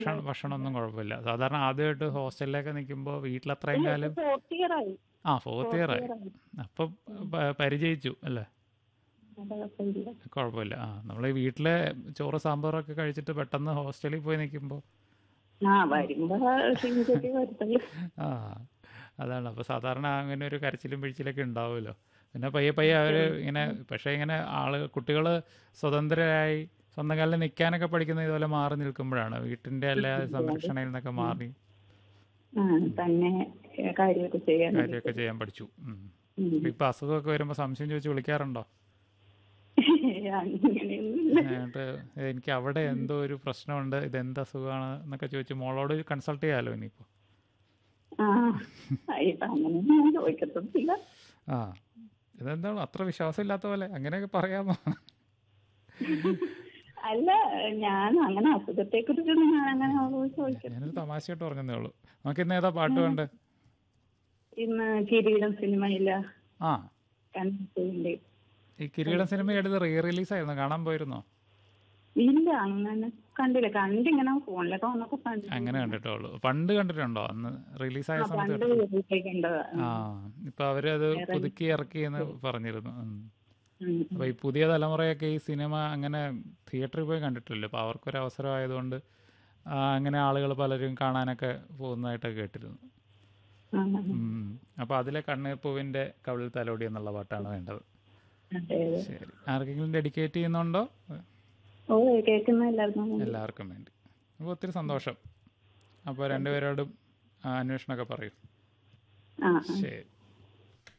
ഭക്ഷണം ഭക്ഷണമൊന്നും കുഴപ്പമില്ല സാധാരണ ആദ്യമായിട്ട് ഹോസ്റ്റലിലൊക്കെ നിൽക്കുമ്പോൾ വീട്ടിലത്രയും കാലം ഫോർത്ത് ഇയർ ആയി ആ ഫോർത്ത് ഇയർ ആയി അപ്പം പ- പരിചയിച്ചു അല്ലേ അത് കുഴപ്പമില്ല കുഴപ്പമില്ല ആ നമ്മൾ ഈ വീട്ടിലെ ചോറ് സാമ്പാറൊക്കെ കഴിച്ചിട്ട് പെട്ടെന്ന് ഹോസ്റ്റലിൽ പോയി നിൽക്കുമ്പോൾ ആ വരുമ്പോ ക്ഷീണിച്ചിട്ട് വരത്തുള്ളൂ ആ അതാണ് അപ്പോൾ സാധാരണ അങ്ങനെ ഒരു കരച്ചിലും പിഴിച്ചിലൊക്കെ ഉണ്ടാവുമല്ലോ പിന്നെ പയ്യെ പയ്യെ അവർ ഇങ്ങനെ പക്ഷേ ഇങ്ങനെ ആള് കുട്ടികൾ സ്വതന്ത്രരായി സ്വന്തം കാലിൽ നിൽക്കാനൊക്കെ പഠിക്കുന്നത് ഇതുപോലെ മാറി നിൽക്കുമ്പോഴാണ് വീട്ടിൻ്റെ എല്ലാ സംരക്ഷണയിൽ നിന്നൊക്കെ മാറി ആ തന്നെ കാര്യമൊക്കെ ചെയ്യാൻ കാര്യമൊക്കെ ചെയ്യാൻ പഠിച്ചു ഉം. ഉം. അപ്പൊ ഇപ്പൊ അസുഖമൊക്കെ വരുമ്പോൾ സംശയം ചോദിച്ച് വിളിക്കാറുണ്ടോ അങ്ങനെയൊന്നുമില്ല എന്നിട്ട് എനിക്ക് അവിടെ എന്തോ ഒരു പ്രശ്നമുണ്ട് ഇത് എന്ത് അസുഖമാണ് എന്നൊക്കെ ചോദിച്ച് മോളോട് കൺസൾട്ട് ചെയ്യാമല്ലോ ഇനിയിപ്പോൾ ആ ഇപ്പൊ അങ്ങനെയൊന്നും ഞാൻ ചോദിക്കത്തൊന്നുമില്ല ആ ഇതെന്താണ് അത്ര വിശ്വാസമില്ലാത്ത പോലെ അങ്ങനെയൊക്കെ പറയാമോ അല്ല ഞാൻ അങ്ങനെ അസുഖത്തെ കുറിച്ചൊന്നും ഞാൻ അങ്ങനെ അവളോട് ചോദിക്കത്തില്ല ഞാനൊരു തമാശയായിട്ട് പറഞ്ഞതേ ഉള്ളൂ നമുക്ക് ഇന്ന് ഏതാ പാട്ട് വേണ്ടേ ഇന്ന് കിരീടം സിനിമയില്ല ആ കണ്ടിട്ടുണ്ട് ഈ കിരീടം സിനിമ എടുത്ത് റീ റിലീസ് ആയിരുന്നു കാണാൻ പോയിരുന്നോ ഇല്ല അങ്ങനെ കണ്ടില്ല കണ്ടിങ്ങനെ ഫോണിലൊക്കെ വന്നപ്പോ കണ്ടു അങ്ങനെ കണ്ടിട്ടുള്ളൂ പണ്ട് കണ്ടിട്ടുണ്ടോ അന്ന് റിലീസായ ആ, സമയത്ത് പണ്ട് കണ്ടിട്ടുണ്ടോ? വീട്ടിലേക്കുണ്ടതാ ആ ഇപ്പൊ അവരത് പുതുക്കി ഇറക്കി എന്ന് പറഞ്ഞിരുന്നു ഉം. ഉം. അപ്പൊ ഈ പുതിയ തലമുറയൊക്കെ ഈ സിനിമ അങ്ങനെ തിയേറ്ററിൽ പോയി കണ്ടിട്ടില്ല അപ്പൊ അവർക്കൊരു അവസരം ആയതുകൊണ്ട് ആ, അങ്ങനെ ആളുകൾ പലരും കാണാനൊക്കെ പോകുന്നതായിട്ടൊക്കെ കേട്ടിരുന്നു ആ, ഉം. അപ്പൊ അതിലെ കണ്ണീർ പൂവിന്റെ കവിളിൽ തലോടി എന്നുള്ള പാട്ടാണ് വേണ്ടത് അതെ അതെ ശരി ആർക്കെങ്കിലും ഡെഡിക്കേറ്റ് ചെയ്യുന്നുണ്ടോ ഓ കേൾക്കുന്ന എല്ലാവർക്കും എല്ലാവർക്കും വേണ്ടി അപ്പോൾ ഒത്തിരി സന്തോഷം അപ്പോൾ രണ്ടുപേരോടും ആ, അന്വേഷണമൊക്കെ പറയൂ ആ ആ. ശരി